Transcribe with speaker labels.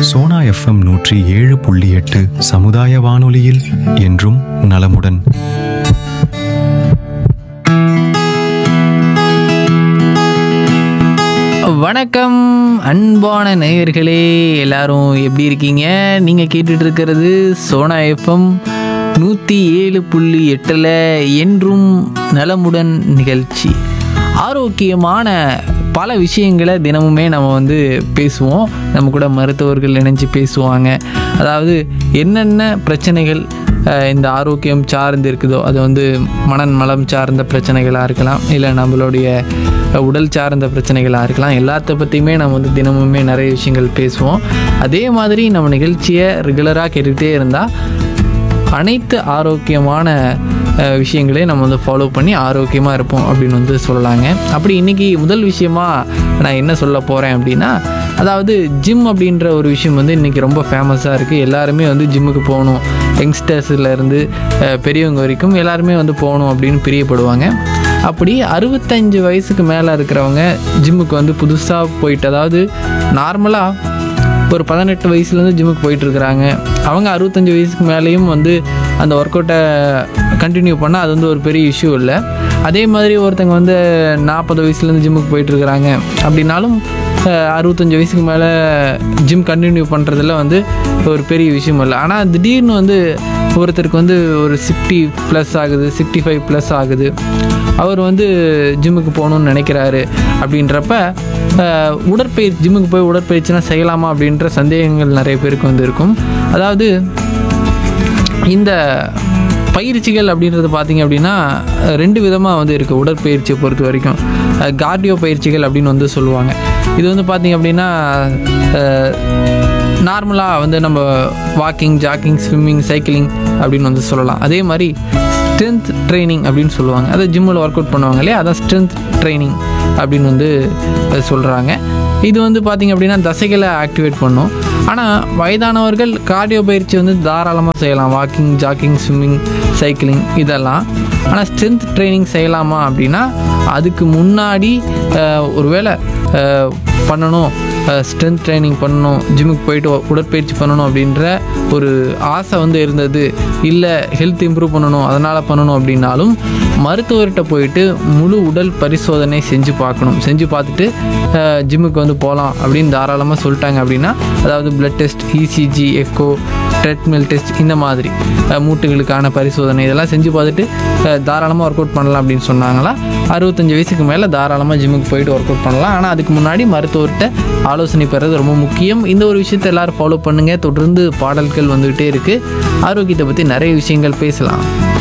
Speaker 1: Sona FM நூற்றி ஏழு புள்ளி எட்டு சமுதாய வானொலியில் என்றும் நலமுடன்
Speaker 2: வணக்கம் அன்பான நேயர்களே எல்லாரும் எப்படி இருக்கீங்க நீங்கள் கேட்டுட்டு இருக்கிறது சோனா எஃப்எம் நூற்றி ஏழு புள்ளி எட்டில் என்றும் நலமுடன் நிகழ்ச்சி ஆரோக்கியமான பல விஷயங்களை தினமுமே நம்ம வந்து பேசுவோம் நம்ம கூட மருத்துவர்கள் இணைஞ்சு பேசுவாங்க அதாவது என்னென்ன பிரச்சனைகள் அஹ், இந்த ஆரோக்கியம் சார்ந்து இருக்குதோ அது வந்து மனன் மலம் சார்ந்த பிரச்சனைகளாக இருக்கலாம் இல்லை நம்மளுடைய அஹ், உடல் சார்ந்த பிரச்சனைகளாக இருக்கலாம் எல்லாத்த பற்றியுமே நம்ம வந்து தினமுமே நிறைய விஷயங்கள் பேசுவோம் அதே மாதிரி நம்ம நிகழ்ச்சியை ரெகுலராக கேட்டுக்கிட்டே இருந்தால் அனைத்து ஆரோக்கியமான அஹ், விஷயங்களையும் நம்ம வந்து ஃபாலோ பண்ணி ஆரோக்கியமாக இருப்போம் அப்படின்னு வந்து சொல்லலாங்க அப்படி இன்றைக்கி முதல் விஷயமா நான் என்ன சொல்ல போகிறேன் அப்படின்னா அதாவது ஜிம் அப்படின்ற ஒரு விஷயம் வந்து இன்றைக்கி ரொம்ப ஃபேமஸாக இருக்குது எல்லாருமே வந்து ஜிம்முக்கு போகணும் யங்ஸ்டர்ஸ்லேருந்து பெரியவங்க வரைக்கும் எல்லாருமே வந்து போகணும் அப்படின்னு பிரியப்படுவாங்க அப்படி அறுபத்தஞ்சு வயசுக்கு மேலே இருக்கிறவங்க ஜிம்முக்கு வந்து புதுசாக போயிட்டு அதாவது நார்மலாக ஒரு பதினெட்டு வயசுலேருந்து ஜிம்முக்கு போயிட்டுருக்குறாங்க அவங்க அறுபத்தஞ்சு வயசுக்கு மேலேயும் வந்து அந்த ஒர்க் அவுட்டை கண்டினியூ பண்ணால் அது வந்து ஒரு பெரிய இஷ்யூ இல்லை அதே மாதிரி ஒருத்தங்க வந்து நாற்பது வயசுலேருந்து ஜிம்முக்கு போயிட்டுருக்குறாங்க அப்படின்னாலும் அஹ், அறுபத்தஞ்சு வயசுக்கு மேலே ஜிம் கண்டினியூ பண்ணுறதுல வந்து ஒரு பெரிய விஷயம் இல்லை ஆனால் திடீர்னு வந்து ஒருத்தருக்கு வந்து ஒரு சிக்ஸ்டி ப்ளஸ் ஆகுது சிக்ஸ்டி ஃபைவ் ப்ளஸ் ஆகுது அவர் வந்து ஜிம்முக்கு போகணுன்னு நினைக்கிறாரு அப்படின்றப்ப அஹ், உடற்பயிற்சி ஜிம்முக்கு போய் உடற்பயிற்சினா செய்யலாமா அப்படின்ற சந்தேகங்கள் நிறைய பேருக்கு வந்து இருக்கும் அதாவது இந்த பயிற்சிகள் அப்படின்றது பார்த்தீங்க அப்படின்னா அஹ், ரெண்டு விதமாக வந்து இருக்குது உடற்பயிற்சியை பொறுத்த வரைக்கும் கார்டியோ பயிற்சிகள் அப்படின்னு வந்து சொல்லுவாங்க இது வந்து பார்த்தீங்க அப்படின்னா நார்மலாக வந்து நம்ம வாக்கிங் ஜாக்கிங் ஸ்விம்மிங் சைக்கிளிங் அப்படின்னு வந்து சொல்லலாம் அதே மாதிரி ஸ்ட்ரென்த் ட்ரைனிங் அப்படின்னு சொல்லுவாங்க அதை ஜிம்மில் ஒர்க் அவுட் பண்ணுவாங்க இல்லையா அதான் ஸ்ட்ரென்த் ட்ரைனிங் அப்படின்னு வந்து சொல்கிறாங்க இது வந்து பார்த்திங்க அப்படின்னா தசைகளை ஆக்டிவேட் பண்ணும் ஆனால் வயதானவர்கள் கார்டியோ பயிற்சி வந்து தாராளமாக செய்யலாம் வாக்கிங் ஜாக்கிங் ஸ்விம்மிங் சைக்கிளிங் இதெல்லாம் ஆனால் ஸ்ட்ரென்த் ட்ரைனிங் செய்யலாமா அப்படின்னா அதுக்கு முன்னாடி அஹ், ஒருவேளை அஹ், பண்ணணும் ஸ்ட்ரென்த் ட்ரைனிங் பண்ணணும் ஜிம்முக்கு போயிட்டு உ- உடற்பயிற்சி பண்ணணும் அப்படின்ற ஒரு ஆசை வந்து இருந்தது இல்லை ஹெல்த் இம்ப்ரூவ் பண்ணணும் அதனால் பண்ணணும் அப்படின்னாலும் மருத்துவர்கிட்ட போயிட்டு முழு உடல் பரிசோதனை செஞ்சு பார்க்கணும் செஞ்சு பார்த்துட்டு அஹ், ஜிம்முக்கு வந்து போகலாம் அப்படின்னு தாராளமாக சொல்லிட்டாங்க அப்படின்னா அதாவது blood test ECG echo treadmill test இந்த மாதிரி அஹ், மூட்டுகளுக்கான பரிசோதனை இதெல்லாம் செஞ்சு பார்த்துட்டு தாராளமாக ஒர்க் அவுட் பண்ணலாம் அப்படின்னு சொன்னாங்களா அறுபத்தஞ்சு வயசுக்கு மேலே தாராளமாக ஜிம்முக்கு போயிட்டு ஒர்க் அவுட் பண்ணலாம் ஆனால் அதுக்கு முன்னாடி மருத்துவர்கிட்ட ஆலோசனை பெறது ரொம்ப முக்கியம் இந்த ஒரு விஷயத்தை எல்லாரும் ஃபாலோ பண்ணுங்கள் தொடர்ந்து பாடல்கள் வந்துகிட்டே இருக்குது ஆரோக்கியத்தை பற்றி நிறைய விஷயங்கள் பேசலாம்